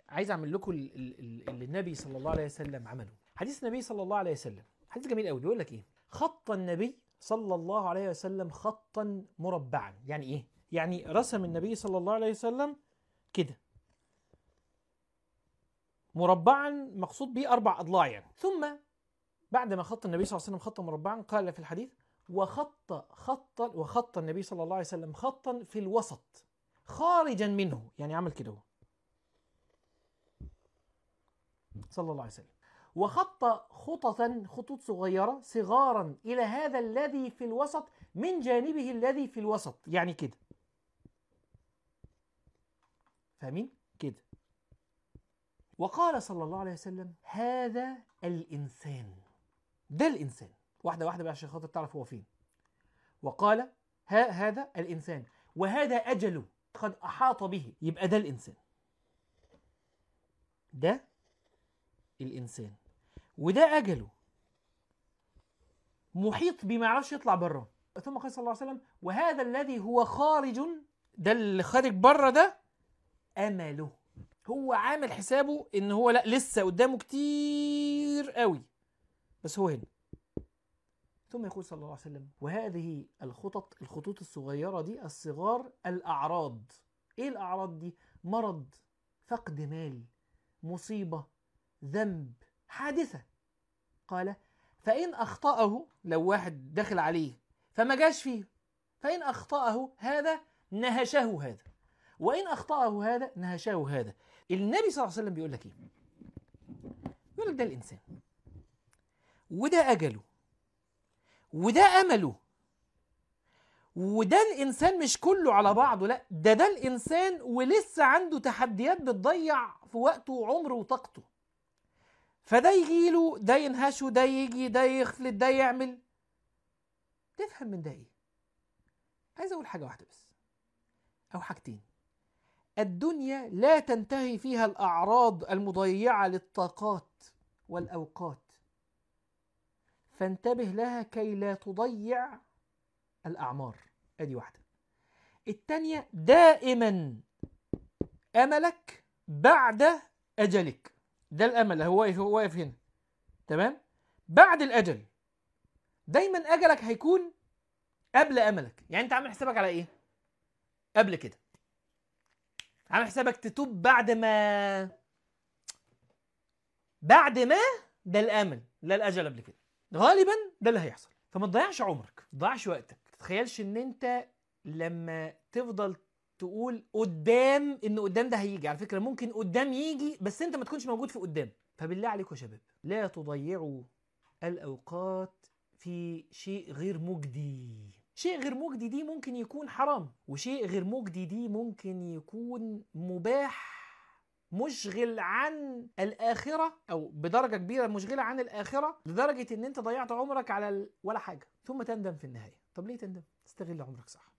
عايز اعمل لكم ال- ال- ال- اللي النبي صلى الله عليه وسلم عمله حديث النبي صلى الله عليه وسلم حديث جميل قوي بيقول لك ايه خط النبي صلى الله عليه وسلم خطا مربعا يعني ايه يعني رسم النبي صلى الله عليه وسلم كده مربعا مقصود به اربع اضلاع يعني ثم بعد ما خط النبي صلى الله عليه وسلم خطا مربعا قال في الحديث وخط خطا وخط النبي صلى الله عليه وسلم خطا في الوسط خارجا منه يعني عمل كده هو صلى الله عليه وسلم وخط خططا خطوط صغيرة صغارا إلى هذا الذي في الوسط من جانبه الذي في الوسط يعني كده فاهمين كده وقال صلى الله عليه وسلم هذا الإنسان ده الإنسان واحدة واحدة بقى عشان خاطر تعرف هو فين وقال ها هذا الإنسان وهذا أجله قد أحاط به يبقى ده الإنسان ده الإنسان وده أجله محيط بما يعرفش يطلع بره ثم قال صلى الله عليه وسلم وهذا الذي هو خارج ده اللي خارج بره ده أمله هو عامل حسابه ان هو لا لسه قدامه كتير قوي بس هو هنا ثم يقول صلى الله عليه وسلم وهذه الخطط الخطوط الصغيرة دي الصغار الأعراض إيه الأعراض دي؟ مرض فقد مال مصيبة ذنب حادثة قال فإن أخطأه لو واحد دخل عليه فما جاش فيه فإن أخطأه هذا نهشه هذا وإن أخطأه هذا نهشه هذا النبي صلى الله عليه وسلم بيقول لك إيه؟ بيقول لك ده الإنسان وده أجله وده أمله وده الإنسان مش كله على بعضه لا ده ده الإنسان ولسه عنده تحديات بتضيع في وقته وعمره وطاقته فده يجيله ده ينهشه ده يجي ده يخلط ده يعمل تفهم من ده ايه عايز اقول حاجه واحده بس او حاجتين الدنيا لا تنتهي فيها الاعراض المضيعه للطاقات والاوقات فانتبه لها كي لا تضيع الاعمار ادي واحده التانية دائما املك بعد اجلك ده الامل هو واقف هو واقف هنا تمام بعد الاجل دايما اجلك هيكون قبل املك يعني انت عامل حسابك على ايه قبل كده عامل حسابك تتوب بعد ما بعد ما ده الامل لا الاجل قبل كده غالبا ده اللي هيحصل فما تضيعش عمرك ما تضيعش وقتك ما تتخيلش ان انت لما تفضل تقول قدام ان قدام ده هيجي على فكره ممكن قدام يجي بس انت ما تكونش موجود في قدام فبالله عليكم يا شباب لا تضيعوا الاوقات في شيء غير مجدي شيء غير مجدي دي ممكن يكون حرام وشيء غير مجدي دي ممكن يكون مباح مشغل عن الآخرة أو بدرجة كبيرة مشغلة عن الآخرة لدرجة إن أنت ضيعت عمرك على ال... ولا حاجة ثم تندم في النهاية طب ليه تندم؟ استغل عمرك صح